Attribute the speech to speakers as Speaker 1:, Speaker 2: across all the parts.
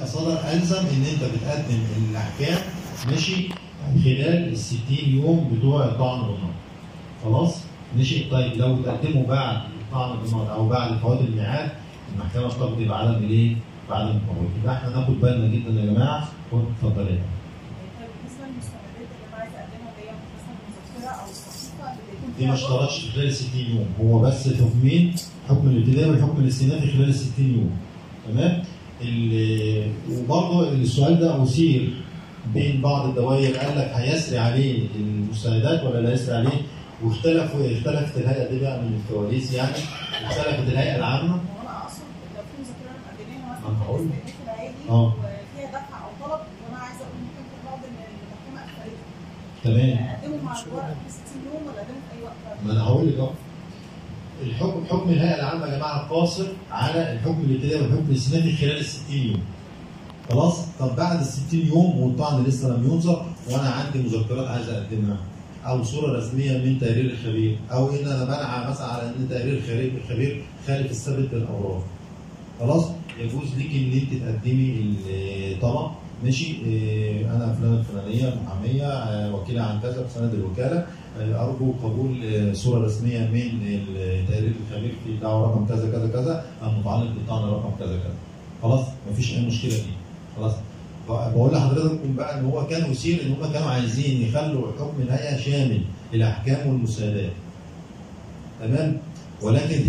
Speaker 1: صدر الزم ان انت بتقدم الاحكام ماشي خلال ال 60 يوم بتوع الطعن بالنار خلاص ماشي طيب لو تقدموا بعد الطعن بالنار او بعد فوات الميعاد المحكمه بتقضي بعدم الايه؟ بعدم القبول يبقى احنا ناخد بالنا جدا يا جماعه اتفضل يا
Speaker 2: طيب بالنسبه للمستندات اللي انا عايزه اقدمها اللي هي مثلا المذكره او الصحيفه اللي بيكون
Speaker 1: دي ما
Speaker 2: فيها
Speaker 1: اشترطش في خلال 60 يوم هو بس حكمين حكم الابتدائي والحكم الاستئنافي خلال ال 60 يوم تمام ال- وبرضه السؤال ده اثير بين بعض الدوائر قال لك هيسري عليه المستندات ولا لا يسري عليه واختلفوا اختلفت الهيئه دي بقى من الكواليس يعني اختلفت الهيئه العامه
Speaker 2: هو انا اقصد لو في مذكره انا مقدماها
Speaker 1: أنا
Speaker 2: مثلا
Speaker 1: هقول.
Speaker 2: في الاستئناف العادي
Speaker 1: آه.
Speaker 2: وفيها دفع او طلب وانا عايزه اقول ممكن في البعض ان المحكمه قفلتها
Speaker 1: تمام
Speaker 2: اقدمه مع الورق في 60 يوم ولا اقدمه في اي وقت
Speaker 1: ما انا هقول لك اهو الحكم حكم الهيئه العامه يا جماعه قاصر على الحكم الابتدائي والحكم الاستئنافي خلال ال 60 يوم. خلاص؟ طب بعد ال 60 يوم والطعن لسه لم ينظر وانا عندي مذكرات عايز اقدمها او صوره رسميه من تقرير الخبير او ان انا منع مثلا على ان تقرير الخبير الخبير خالف الثابت للاوراق. خلاص؟ يجوز ليك ان انت تقدمي الطلب ماشي إيه، انا فلانه الفلانيه محاميه آه، وكيله عن كذا بسند الوكاله آه، ارجو قبول آه، صوره رسميه من التقرير الخبير في دعوه رقم كذا كذا كذا المتعلق بالطعن رقم كذا كذا خلاص مفيش اي مشكله دي خلاص ب- بقول لحضراتكم بقى ان هو كان مثير ان هم كانوا عايزين يخلوا حكم الهيئه شامل الاحكام والمساعدات تمام ولكن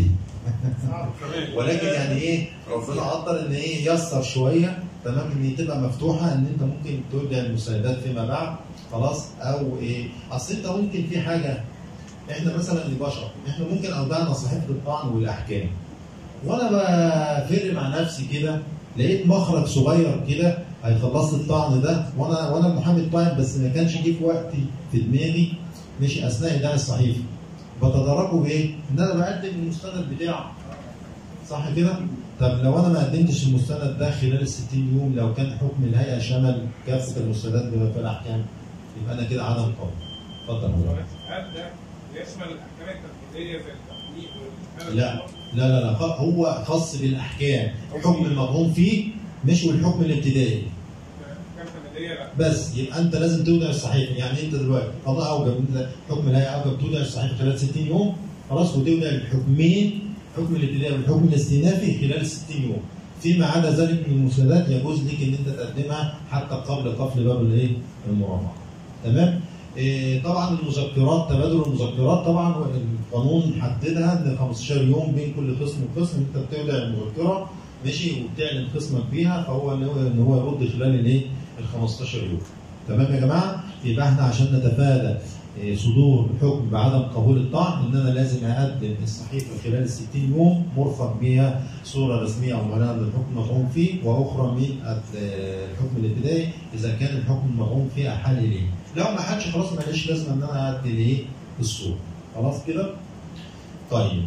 Speaker 1: ولكن يعني ايه ربنا قدر ان ايه يسر شويه تمام ان تبقى مفتوحه ان انت ممكن تودع المساعدات فيما بعد خلاص او ايه اصل انت ممكن في حاجه احنا مثلا البشر احنا ممكن اودعنا صحيفه الطعن والاحكام وانا بفر مع نفسي كده لقيت مخرج صغير كده هيخلص لي الطعن ده وانا وانا محامي طعن بس ما كانش جه في وقتي في دماغي مش اثناء اداء الصحيفه بتدرجه بايه؟ ان انا بقدم المستند بتاعه صح كده؟ طب لو انا ما قدمتش المستند ده خلال ال 60 يوم لو كان حكم الهيئه شمل كافه المستندات بما فيها الاحكام يبقى انا كده عدم قبول. اتفضل يا مولانا.
Speaker 3: هل ده يشمل الاحكام التنفيذيه زي التحقيق والحاله
Speaker 1: لا لا لا لا خ- هو خاص بالاحكام حكم المطعون فيه مش والحكم الابتدائي
Speaker 3: الاحكام التنفيذيه لا
Speaker 1: بس يبقى انت لازم تودع الصحيفه يعني انت دلوقتي قضاء اوجب انت حكم الهيئه اوجب تودع الصحيفه خلال 60 يوم خلاص وتودع الحكمين حكم الابتدائي والحكم الاستئنافي خلال 60 يوم فيما عدا ذلك من المسندات يجوز لك ان انت تقدمها حتى قبل قفل باب الايه المرافعه تمام إيه طبعا المذكرات تبادل المذكرات طبعا القانون حددها ان 15 يوم بين كل قسم وقسم انت بتودع المذكره ماشي وبتعلن قسمك بيها فهو اللي هو ان هو يرد خلال الايه ال 15 يوم تمام يا جماعه يبقى احنا عشان نتفادى إيه، صدور حكم بعدم قبول الطعن ان انا لازم اقدم الصحيفه خلال ال 60 يوم مرفق بها صوره رسميه او معلنه للحكم المطعون فيه واخرى من ال- الحكم الابتدائي اذا كان الحكم المطعون فيه احال اليه لو ما حدش خلاص ماليش لازمه ان انا اعدي الايه الصوره خلاص كده طيب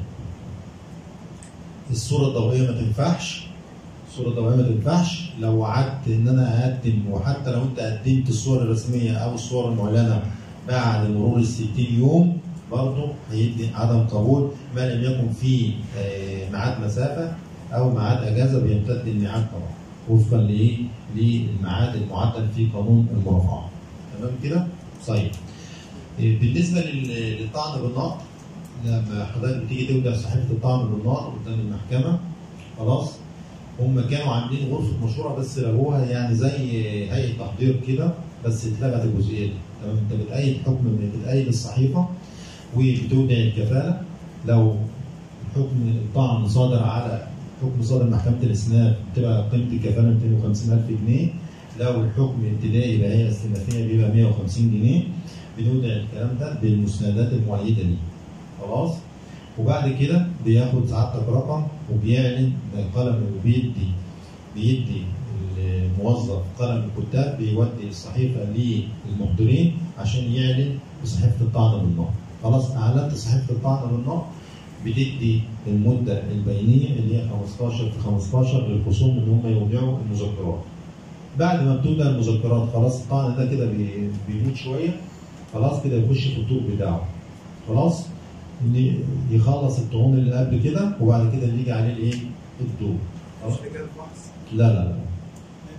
Speaker 1: الصوره الضوئيه ما تنفعش الصوره الضوئيه ما تنفعش لو وعدت ان انا اقدم وحتى لو انت قدمت الصور الرسميه او الصور المعلنه بعد مرور ال 60 يوم برضه هيدي عدم قبول ما لم يكن فيه آه، ميعاد مسافه او ميعاد اجازه بيمتد الميعاد طبعا وفقا لايه؟ للميعاد المعدل في قانون المرافعه. تمام كده؟ طيب. آه، بالنسبه لل- للطعن بالنقد لما حضرتك بتيجي تودع صحيفه الطعن بالنقد قدام المحكمه خلاص هم كانوا عاملين غرفه مشوره بس لغوها يعني زي هيئه تحضير كده بس اتلغت الجزئيه دي تمام انت بتأيد حكم بتأيد الصحيفه وبتودع الكفاله لو حكم الطعن صادر على حكم صادر محكمه الاسناد بتبقى قيمه الكفاله 250000 جنيه لو الحكم ابتدائي بهيئه استئنافيه بيبقى 150 جنيه بنودع الكلام ده بالمسندات المؤيده ليه خلاص وبعد كده بياخد سعادتك رقم وبيعلن قلم وبيدي بيدي الموظف قلم الكتاب بيودي الصحيفه للمحضرين عشان يعلن بصحيفه الطعن بالنار خلاص اعلنت صحيفه الطعن بالنار بتدي المده البينيه اللي هي 15 في 15 للخصوم ان هم يودعوا المذكرات بعد ما بتودع المذكرات خلاص الطعن ده كده بي- بيموت شويه خلاص كده يخش في الطور بتاعه خلاص إن يخلص الطعون اللي قبل كده وبعد كده اللي يجي عليه الايه؟ الدور خلاص
Speaker 3: مش كده فحص
Speaker 1: لا لا لا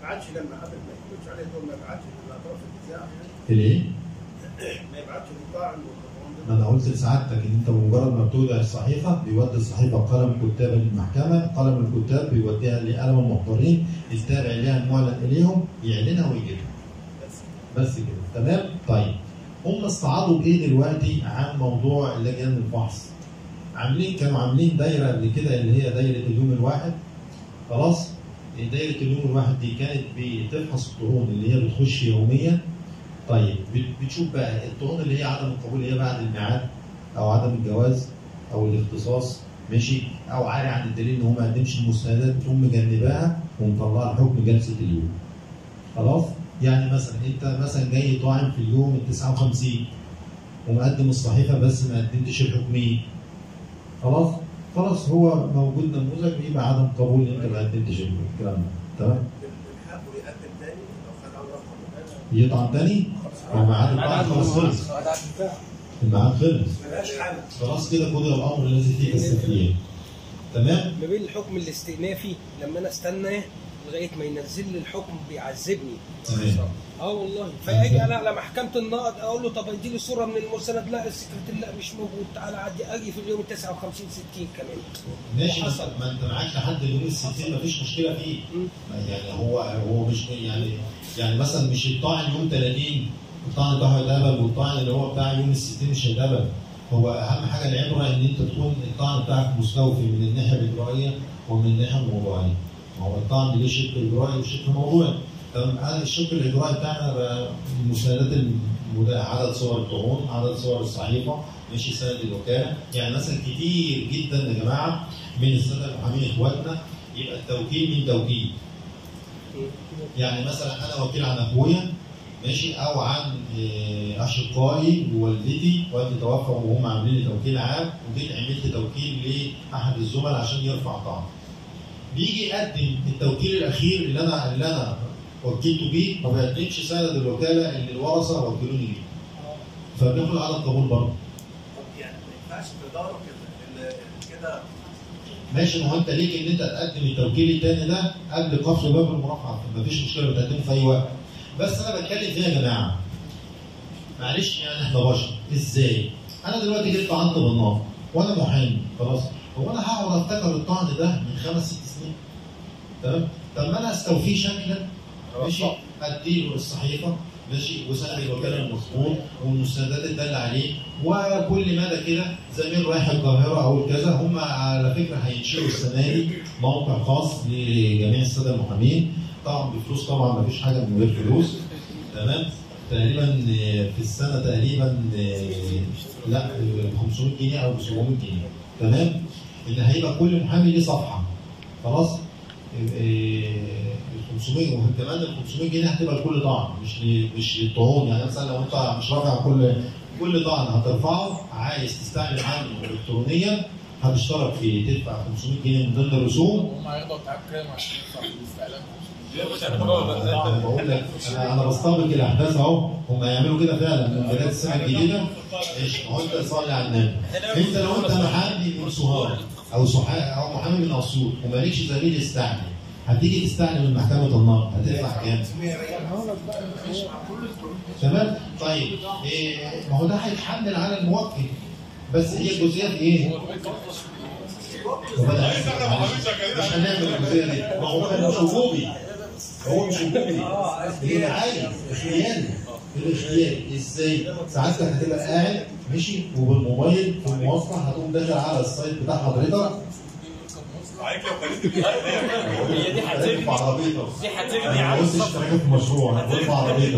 Speaker 4: يبعتش لما قبل ما يكونش عليه دور ما يبعتش للاطراف النزاع يعني
Speaker 1: الايه؟
Speaker 4: ما يبعتش للطاعن والقانون
Speaker 1: ما انا قلت لسعادتك ان انت بمجرد ما بتودع الصحيفه بيودي الصحيفه قلم الكتاب للمحكمه، قلم الكتاب بيوديها لقلم المحضرين، التابع ليها المعلن اليهم يعلنها ويجيبها.
Speaker 4: بس
Speaker 1: بس كده تمام؟ طيب هم استعاضوا بايه دلوقتي عن موضوع لجان الفحص؟ عاملين كانوا عاملين دايره قبل كده اللي هي دايره اليوم الواحد خلاص؟ دايره اليوم الواحد دي كانت بتفحص الطعون اللي هي بتخش يوميا طيب بت- بتشوف بقى الطعون اللي هي عدم القبول اللي هي بعد الميعاد او عدم الجواز او الاختصاص ماشي او عاري عن الدليل ان هو ما قدمش المستندات بتقوم مجنباها ومطلعها لحكم جلسه اليوم خلاص يعني مثلا انت مثلا جاي طاعن في اليوم ال 59 ومقدم الصحيفه بس ما قدمتش الحكميه خلاص خلاص هو موجود نموذج بيبقى عدم قبول ان انت ما قدمتش الكلام ده تمام
Speaker 4: الحق ويقدم تاني لو خد اول رقم
Speaker 1: يطعن تاني الميعاد الطعن خلاص خلص الميعاد خلص
Speaker 4: ملهاش حل
Speaker 1: خلاص كده قضي الامر الذي فيه كالسفليه تمام
Speaker 5: ما بين الحكم الاستئنافي لما انا استنى لغايه ما ينزل لي الحكم بيعذبني
Speaker 1: تمام
Speaker 5: اه والله فاجي انا على محكمه النقض اقول له طب ادي لي صوره من المستند لا السكرتير لا مش موجود تعالى عدي اجي في اليوم ال 59 60 كمان
Speaker 1: ماشي ما
Speaker 5: حصل.
Speaker 1: انت- ما انت معاك لحد اليوم ال 60 مفيش مشكله فيه
Speaker 5: مم.
Speaker 1: يعني هو هو مش يعني يعني مثلا مش الطاعن يوم 30 الطاعن بتاعه هيتقبل والطاعن اللي هو بتاع يوم ال 60 مش هيتقبل هو اهم حاجه العبره ان انت تكون الطعن بتاعك مستوفي من الناحيه الاجرائيه ومن الناحيه الموضوعيه ما هو الطعن ليه شق اجرائي وشق موضوعي تمام انا الشق الاجرائي بتاعنا بقى المستندات المد- عدد صور الطعون عدد صور الصحيفه ماشي سند الوكاله يعني مثلا كتير جدا يا جماعه من الساده المحامين اخواتنا يبقى التوكيل من توكيل يعني مثلا انا وكيل عن اخويا ماشي او عن آه، اشقائي ووالدتي والدي توفى وهم عاملين لي توكيل عام وجيت عملت توكيل لاحد الزملاء عشان يرفع طعن. بيجي يقدم التوكيل الاخير اللي انا اللي انا وكلته بيه ما بيقدمش سند الوكاله اللي الورثه وكلوني بيه. فبياخد على القبول برضه.
Speaker 4: طب يعني ما ينفعش تدارك ال- ال- كده
Speaker 1: ماشي ما هو انت ليك ان انت تقدم التوكيل الثاني ده قبل قفل باب المرافعه مفيش مشكله بتقدمه في اي وقت بس انا بتكلم فيها يا جماعه معلش يعني احنا بشر ازاي؟ انا دلوقتي جيت طعنت بالنار وانا محامي خلاص هو انا هقعد افتكر الطعن ده من خمس ست سنين تمام؟ طب ما انا استوفيه شكلا ماشي اديله الصحيفه ماشي وسند الوكاله المذكور والمستندات الداله عليه وكل مدى كده زميل رايح القاهره او كذا هم على فكره هينشئوا السنه دي موقع خاص لجميع الساده المحامين طبعا بفلوس طبعا ما فيش حاجه من غير فلوس تمام تقريبا آه، في السنه تقريبا آه، لا ب 500 جنيه او ب 700 جنيه تمام ان هيبقى كل محامي ليه صفحه خلاص ال 500 وكمان ال 500 جنيه هتبقى لكل طعن مش ل- مش للطعون يعني مثلا لو انت مش رافع كل كل طعن هترفعه عايز تستعمل عنه الكترونيا هتشترك فيه تدفع 500 جنيه من ضمن الرسوم
Speaker 6: هم هياخدوا بتاعك كام عشان يدفع في الاستعلام
Speaker 1: انا بقول لك انا انا بستبق الاحداث اهو هم هيعملوا كده فعلا من بدايه السنه الجديده ايش ما هو انت صلي على النبي انت لو انت محامي من سوهاج او سوحا او محامي من اسيوط ومالكش زميل يستعمل هتيجي تستعلم من محكمه النار هتدفع كام؟ تمام؟ طيب إيه ما هو ده هيتحمل على الموكل بس هي الجزئيه في ايه؟ وبدأ مش هنعمل الجزئيه دي ما هو كان مش وجوبي هو مش وجوبي اللي عايز اختياري الاختياري ازاي؟ ساعتك هتبقى قاعد ماشي وبالموبايل في المواصله هتقوم داخل على السايت بتاع حضرتك
Speaker 3: عليك لو خليت
Speaker 6: هي دي هتغني
Speaker 1: في عربيتك
Speaker 6: دي هتغني
Speaker 1: انا
Speaker 6: عن
Speaker 1: ما قلتش
Speaker 6: السفر
Speaker 1: تراكم في مشروع انا بقول في عربيتك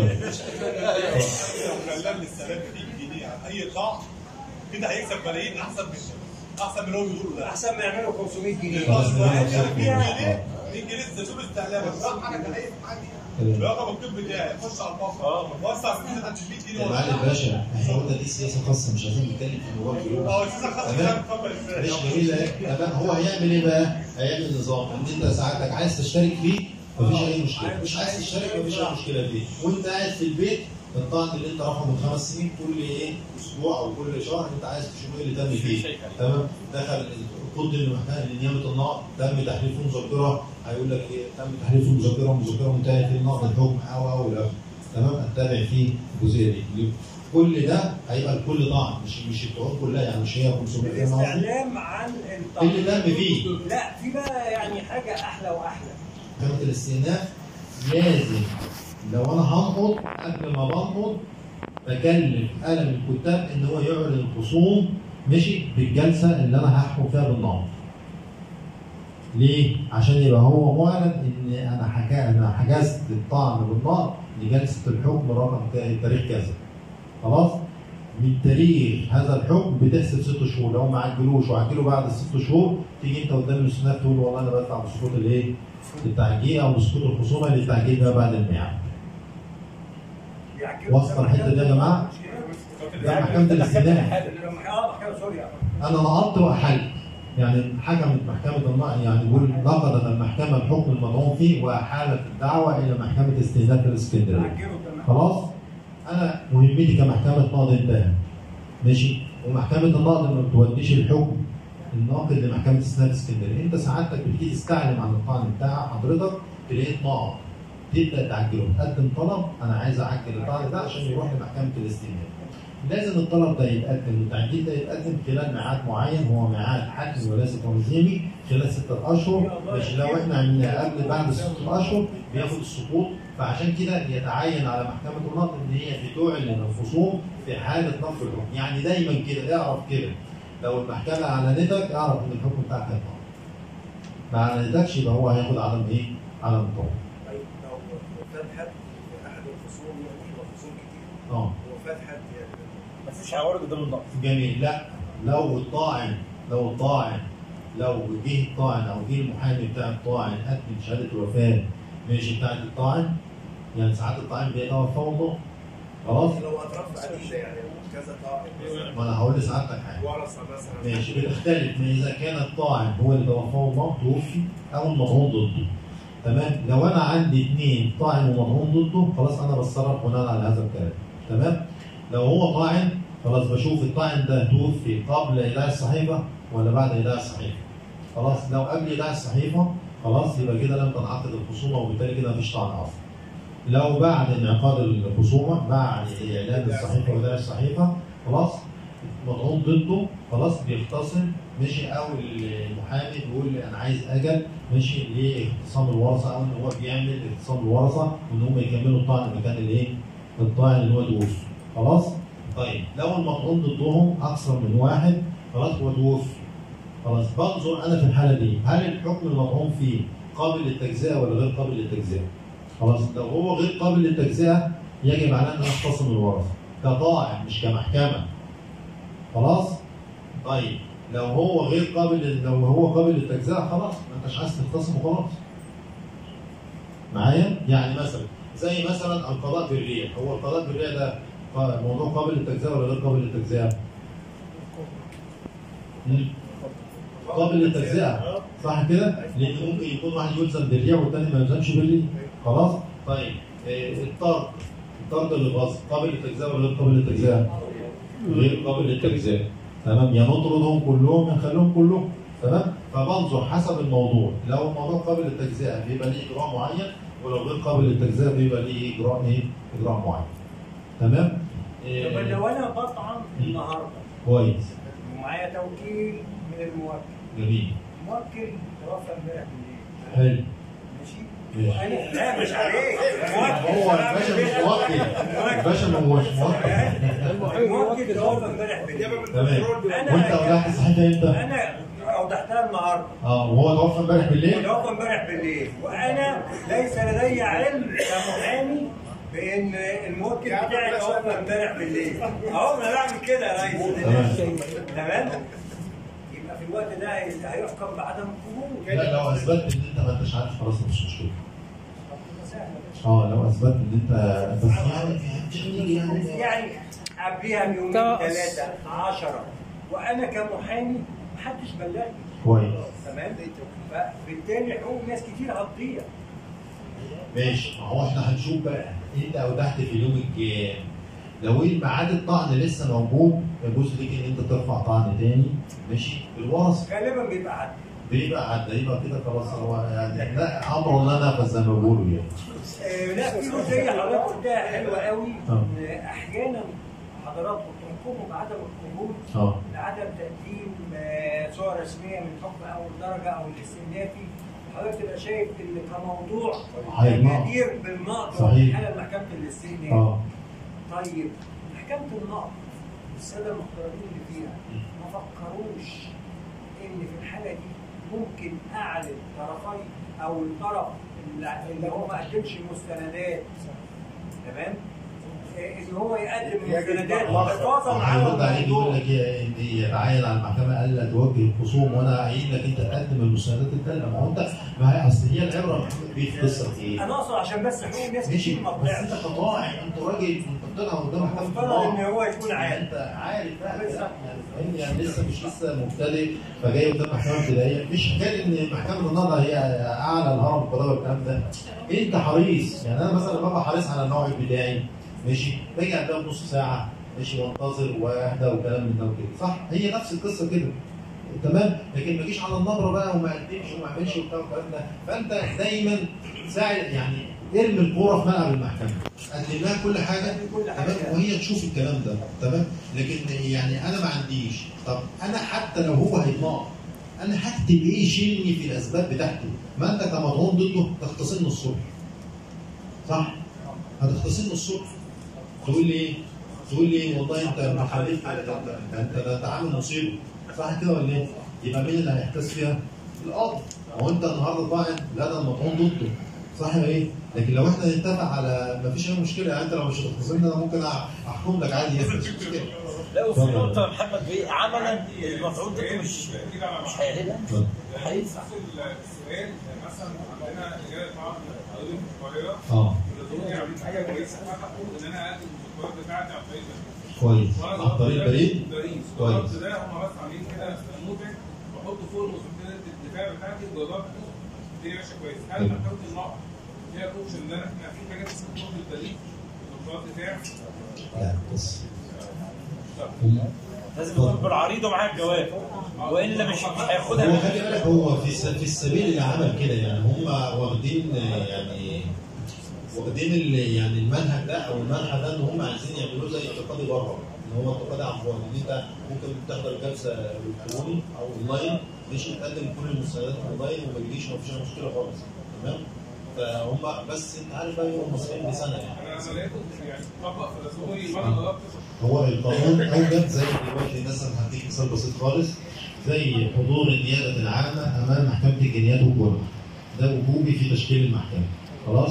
Speaker 3: لو خلاها من السلام 200 جنيه عن اي طعم كده هيكسب ملايين احسن من احسن من اللي هو بيقوله ده
Speaker 4: احسن ما يعملوا 500 جنيه
Speaker 1: خلاص
Speaker 3: خلاص
Speaker 1: كده
Speaker 3: واحد
Speaker 1: مبسوط
Speaker 3: 100 جنيه
Speaker 1: آه.
Speaker 3: 100 جنيه تشوف استعلام راح حاجه حقيقيه عادي
Speaker 1: تمام.
Speaker 3: رقم الطب بتاعي خش على الموقع وسع من كده 100 جنيه
Speaker 1: يا معالي الباشا احنا قلنا دي سياسه خاصه مش عايزين نتكلم في موضوع الفلوس
Speaker 3: اه استاذ خلاص
Speaker 1: تمام.
Speaker 3: اتفضل
Speaker 1: مش
Speaker 3: ازاي
Speaker 1: جميل ايه؟ تمام هو هيعمل ايه بقى؟ هيعمل نظام ان انت ساعتك عايز تشترك فيه مفيش اي مشكله مش عايز تشترك مفيش اي مشكله فيه وانت قاعد في البيت الطعن اللي انت رافعه من خمس سنين كل ايه اسبوع او كل شهر انت عايز تشوف ايه اللي تم فيه تمام دخل قد المحكمه لنيابه النقض تم تحريف مذكره هيقول لك ايه تم تحريف المذكره والمذكره منتهيه في نقض الحكم او او لا تمام اتبع فيه الجزئيه دي كل ده هيبقى الكل طعن مش مش الطعون كلها يعني مش هي 500 فاهم قصدي؟
Speaker 7: الاستعلام عن الطعن
Speaker 1: اللي دم فيه
Speaker 7: لا في بقى يعني حاجه احلى واحلى
Speaker 1: محكمة الاستئناف لازم لو انا هنقض قبل ما بنقض بكلف قلم الكتاب ان هو يعلن الخصوم مشي بالجلسه اللي انا هحكم فيها بالنقض. ليه؟ عشان يبقى هو معلن ان انا حكا انا حجزت الطعن بالنقض لجلسه الحكم رقم ك- تاريخ كذا. خلاص؟ من تاريخ هذا الحكم بتحسب ست شهور لو ما عجلوش وعجلوا بعد الست شهور تيجي انت قدام الاستئناف تقول والله انا بدفع بسقوط الايه؟ التعجيل او بسقوط الخصومه للتعجيل ده بعد الميعاد.
Speaker 7: بيعجبوا
Speaker 1: وصل الحته دي يا جماعه؟ ده محكمه الاستئناف.
Speaker 7: اه محكمه سوريا
Speaker 1: انا نقضت واحلت يعني حكمت محكمه النقض يعني بيقول نقضت المحكمه الحكم المدعوم فيه واحالت الدعوه الى محكمه استئناف الاسكندريه.
Speaker 7: عجلوا تمام
Speaker 1: خلاص؟ انا مهمتي كمحكمه نقض انتهى. ماشي؟ ومحكمه النقض ما بتوديش الحكم الناقد لمحكمه استئناف اسكندريه، انت سعادتك بتيجي تستعلم عن الطعن بتاع حضرتك تلاقيه نقض. تبدا تعجله تقدم طلب انا عايز اعجل الطعن ده عشان يروح لمحكمه الاستئناف. لازم الطلب ده يتقدم والتعديل ده يتقدم خلال ميعاد معين هو ميعاد حتمي وليس تنظيمي خلال ستة اشهر مش لو احنا عملنا قبل بعد ستة اشهر بياخد السقوط فعشان كده يتعين على محكمه النقد ان هي بتعلن الخصوم في حاله نقض الحكم يعني دايما كده اعرف كده لو المحكمه اعلنتك اعرف ان الحكم بتاعك هيطلع ما اعلنتكش يبقى هو هياخد عدم ايه؟ عدم الطعن
Speaker 4: طيب لو فات حد في احد الخصوم يعني يبقى خصوم كتير
Speaker 1: اه
Speaker 4: وفات حد يعني
Speaker 6: مفيش عوارض قدام النقص
Speaker 1: جميل لا لو الطاعن لو الطاعن لو جه الطاعن او جه المحامي بتاع الطاعن قدم شهاده الوفاه ماشي بتاعت الطاعن يعني ساعات الطاعن بيتوفى الله خلاص
Speaker 4: لو اطراف عديده يعني كذا طاعن مثلا
Speaker 1: ما انا هقول لسعادتك حاجه
Speaker 4: ورثه مثلا
Speaker 1: ماشي بتختلف من اذا كان الطاعن هو اللي توفاه الله توفي او المطعون ضده تمام لو انا عندي اثنين طاعن ومطعون ضده خلاص انا بتصرف بناء على هذا الكلام تمام لو هو طاعن خلاص بشوف الطاعن ده توفي قبل ايداع الصحيفه ولا بعد ايداع الصحيفه خلاص لو قبل ايداع الصحيفه خلاص يبقى كده لم تنعقد الخصومه وبالتالي كده مفيش طعن اصلا لو بعد انعقاد الخصومه بعد اعلان الصحيفه وايداع الصحيفه خلاص مطعون ضده خلاص بيختصم ماشي او المحامي بيقول انا عايز اجل ماشي لاختصام الورثه او ان هو بيعمل اختصام الورثه وان هم يكملوا الطعن مكان الايه؟ الطاعن اللي هو توفي خلاص؟ طيب لو المطعون ضدهم اكثر من واحد خلاص هو توفي خلاص بنظر انا في الحاله دي هل الحكم المطعون فيه قابل للتجزئه ولا غير قابل للتجزئه؟ خلاص لو هو غير قابل للتجزئه يجب على ان أنا اختصم الورثه كطاعن مش كمحكمه خلاص؟ طيب لو هو غير قابل لو هو قابل للتجزئه خلاص ما انتش عايز تختصم وخلاص. معايا؟ يعني مثلا زي مثلا القضاء بالريع، هو القضاء بالريع ده ق- موضوع قابل للتجزئه ولا غير قابل للتجزئه؟ مم. قابل للتجزئه صح كده؟ لان ممكن يكون واحد يلزم بالريع والثاني ما يلزمش بالريع خلاص؟ طيب آه، الطرد الطرد اللي باظ قابل للتجزئه ولا غير قابل للتجزئه؟ غير قابل للتجزئه تمام يا نطردهم كلهم يا نخليهم كلهم تمام فبنظر حسب الموضوع لو الموضوع قابل للتجزئه بيبقى ليه اجراء معين ولو غير قابل للتجزئه بيبقى ليه اجراء ايه اجراء معين تمام
Speaker 7: طب
Speaker 1: إيه
Speaker 7: لو انا بطعن النهارده
Speaker 1: كويس
Speaker 7: ومعايا توكيل من الموكل
Speaker 1: جميل
Speaker 7: الموكل توفى امبارح بالليل
Speaker 1: حلو
Speaker 7: ماشي
Speaker 1: ماشي.
Speaker 7: وانا لا مش عليك
Speaker 1: هو الباشا مش موكل الباشا ما هوش موكل
Speaker 7: الموكل توفى امبارح بالليل
Speaker 1: تمام
Speaker 7: أنا-
Speaker 1: وانت اودعت الصحيفه امتى؟
Speaker 7: انا اوضحتها النهارده
Speaker 1: اه وهو توفى امبارح بالليل؟
Speaker 7: توفى امبارح بالليل وانا ليس لدي علم كمحامي بان الموكل بتاعي توفى امبارح بالليل اهو انا بعمل كده يا ريس
Speaker 1: تمام
Speaker 7: تمام يبقى في الوقت ده هي- هيحكم بعدم قبول
Speaker 1: لا لو اثبتت ان انت ما انتش عارف خلاص مش مشكله اه لو اثبتت ان انت بس يعني
Speaker 7: يعني قبليها بيومين ثلاثة عشرة وأنا كمحامي محدش بلغني
Speaker 1: كويس
Speaker 7: تمام فبالتالي حقوق ناس كتير هتضيع
Speaker 1: ماشي ما هو احنا هنشوف بقى انت اودعت في اليوم الكام لو ايه ميعاد الطعن لسه موجود يجوز ليك ان انت ترفع طعن تاني ماشي بالورثه
Speaker 7: غالبا بيبقى عدل
Speaker 1: بيبقى عدى يبقى كده خلاص هو يعني لا امر لا نفذ زي ما بيقولوا يعني
Speaker 7: آه، لا في جزئيه حضرتك قلتها حلوه قوي
Speaker 1: آه.
Speaker 7: ان احيانا حضراتكم تحكموا بعدم القبول
Speaker 1: اه
Speaker 7: لعدم تقديم آه، صور رسميه من حكم اول درجه او الاستئنافي حضرتك تبقى شايف ان كموضوع
Speaker 1: هينقض.
Speaker 7: جدير بالنقض
Speaker 1: صحيح.
Speaker 7: حاله محكمه الاستئناف
Speaker 1: اه
Speaker 7: طيب محكمه النقض الساده المحترمين اللي فيها ما فكروش ان في الحاله دي ممكن اعلن طرفي او الطرف اللي اللي هو ما قدمش المستندات تمام إيه، ان هو يقدم المستندات حفاظا على
Speaker 1: هيرد عليك يقول
Speaker 7: الموضوع
Speaker 1: لك إيه، انت يتعين على المحكمه الا توجه الخصوم وانا قايل لك انت تقدم المستندات التانيه ما هو انت ما هي اصل هي العبره يا محمد بيه في قصه ايه؟
Speaker 7: انا اقصد عشان بس حقوق الناس
Speaker 1: ماشي
Speaker 7: كتير ما
Speaker 1: بس انت
Speaker 7: تضيعش
Speaker 1: كطاعن انت راجل انت بتطلع قدام محكمه
Speaker 7: مفترض ان
Speaker 1: الطاعن.
Speaker 7: هو يكون
Speaker 1: يعني
Speaker 7: عارف
Speaker 1: انت عارف بقى لا، يعني فاهمني؟ يعني لسه مش لسه مبتدئ فجاي قدام محكمه ابتدائيه مش حكايه ان محكمه النهارده هي اعلى الهرم القضاء والكلام ده انت حريص يعني انا مثلا ببقى حريص على النوع البدائي ماشي باجي قدام نص ساعه ماشي وانتظر واهدى وكلام من ده وكده صح هي نفس القصه كده تمام لكن ما اجيش على النبره بقى وما اقدمش وما اعملش وبتاع والكلام ده فانت دايما ساعد يعني ارمي الكوره في ملعب المحكمه قدم لها كل حاجه
Speaker 7: كل حاجه
Speaker 1: تمام وهي تشوف الكلام ده تمام لكن يعني انا ما عنديش طب انا حتى لو هو هيتناقض انا هكتب ايه يشيلني في الاسباب بتاعته ما انت كمضمون ضده تختصرني الصبح صح هتختصرني الصبح تقول لي ايه تقول لي والله انت مخالف ده انت ده انت عامل مصيبه صح كده ولا ايه يبقى مين اللي هيحتاس فيها القاضي هو انت النهارده طاعن لا ده المطعون ضده صح ولا ايه؟ لكن لو احنا نتفق على ما فيش اي مشكله يعني انت لو مش هتختصرني انا ممكن احكم لك عادي يعني مش مشكله
Speaker 6: لا وفي
Speaker 1: اتفضل.
Speaker 6: نقطة يا محمد بيه عملا المفعول ده مش مش هيعلنها هيدفع
Speaker 8: السؤال مثلا عندنا رجاله بعض القضيه في القاهره
Speaker 1: اه
Speaker 8: بيقولوا لي عاملين حاجه كويسه فحقوا ان انا اقدم المذكرات بتاعتي على طريق البريد.
Speaker 1: كويس
Speaker 8: وانا
Speaker 1: عن طريق البريد
Speaker 8: البريد
Speaker 1: كويس.
Speaker 8: الضغط ده هم بس عاملين كده نموذج بحط فوق المذكرات الدفاع بتاعتي وجربت الدنيا ماشيه كويس هل
Speaker 1: حلو.
Speaker 8: محكمه النقد فيها اوبشن ان انا احنا في حاجات اسمها نقد البريد المذكرات بتاعي
Speaker 1: لا بص
Speaker 6: لازم يكون بالعريض ومعاه الجواب والا مش مش
Speaker 1: هو
Speaker 6: هياخدها
Speaker 1: خلي بالك هو في الس- في السبيل اللي عمل كده يعني هم واخدين آه، يعني واخدين ال- يعني المنهج ده او المنهج ده ان هم عايزين يعملوه زي التقاضي بره ان هو التقاضي عن بعد ان انت ممكن تحضر جلسه الكتروني او اونلاين مش تقدم كل المستندات اونلاين وما تجيش ما فيش أي مشكله خالص تمام فهم بس انت عارف بقى هم مصريين بسنه يعني
Speaker 8: انا لقيته يعني طبق في الاسبوعي وانا جربت
Speaker 1: هو القانون اوجد زي دلوقتي مثلا هديك مثال بسيط خالص زي حضور النيابه العامه امام محكمه الجنايات والجرم ده وجوبي في تشكيل المحكمه خلاص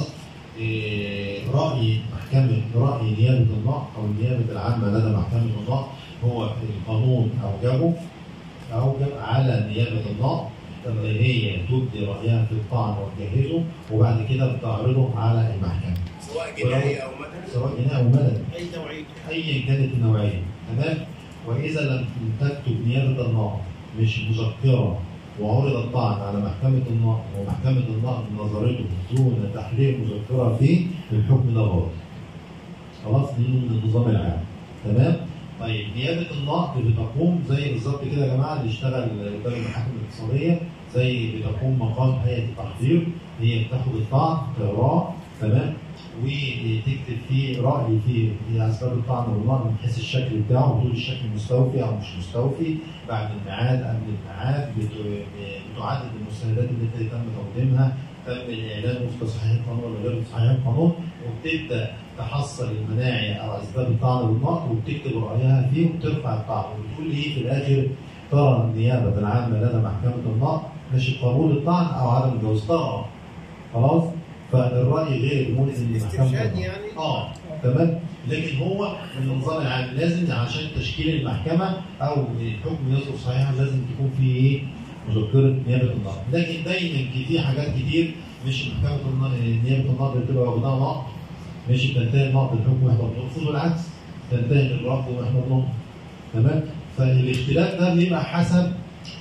Speaker 1: إيه راي محكمه راي نيابه النقض او النيابه العامه لدى محكمه النقض هو القانون اوجبه اوجب على نيابه النقض ان هي تبدي رايها في الطعن وتجهزه وبعد كده بتعرضه على المحكمه
Speaker 4: سواء جنائي او مدني
Speaker 1: سواء جنائي او مدني
Speaker 5: اي نوعيه
Speaker 1: ايا كانت النوعيه تمام واذا لم تكتب نيابه النقض مش مذكره وعرض الطعن على محكمه النقض ومحكمه النقض نظرته دون تحرير مذكره فيه الحكم ده باطل خلاص دي من النظام العام تمام طيب نيابه النقض بتقوم زي بالظبط كده يا جماعه اللي اشتغل قدام المحاكم الاقتصاديه زي بتقوم مقام هيئه التحضير هي بتاخد الطعن تقراه تمام وتكتب فيه راي في في اسباب الطعن والنقد من حيث الشكل بتاعه وتقول الشكل مستوفي او مش مستوفي بعد الميعاد قبل الميعاد بت- بتعدد المستندات التي تم تقديمها تم الاعلان وفق صحيح القانون ولا غير صحيح القانون وبتبدا تحصل المناعي او اسباب الطعن والنقد وبتكتب رايها فيه وبترفع الطعن وبتقول ايه في الاخر ترى النيابه العامه لدى محكمه النقد مش قبول الطعن او عدم الجواز ترى خلاص فالراي غير ملزم لمحكمه
Speaker 5: استرشاد
Speaker 1: النقد.
Speaker 5: يعني
Speaker 1: اه تمام لكن هو من النظام العام لازم عشان تشكيل المحكمه او الحكم يصدر صحيحا لازم تكون في ايه مذكره نيابه النقد لكن دايما كي- في حاجات كتير مش محكمه الن- نيابه النقد بتبقى واخدها نقد مش تنتهي النقد الحكم واحنا بنرفض والعكس تنتهي الرفض واحنا بنرفض تمام فالاختلاف ده بيبقى حسب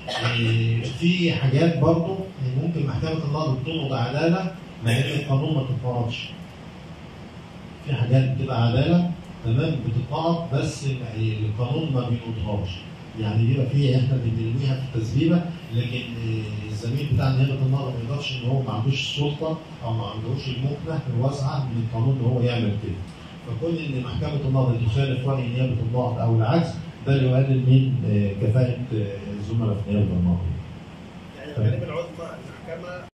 Speaker 1: آه، في حاجات برضه ممكن محكمه النقد تنقض عداله مع ان القانون ما تتفرضش في حاجات بتبقى عداله تمام بتتنقض بس القانون ما بينقضهاش يعني بيبقى فيه احنا بنلويها في التسبيبه لكن آه، الزميل بتاع نيابه النقض ما يقدرش ان هو ما عندوش سلطه او ما عندوش المكنه الواسعه من القانون ان هو يعمل كده. فكون ان محكمه النقض تخالف راي نيابه النقض او العكس ده يقلل من آه، كفاءه آه، الزملاء في نيابه النقض.
Speaker 9: يعني الغالب العظمى المحكمه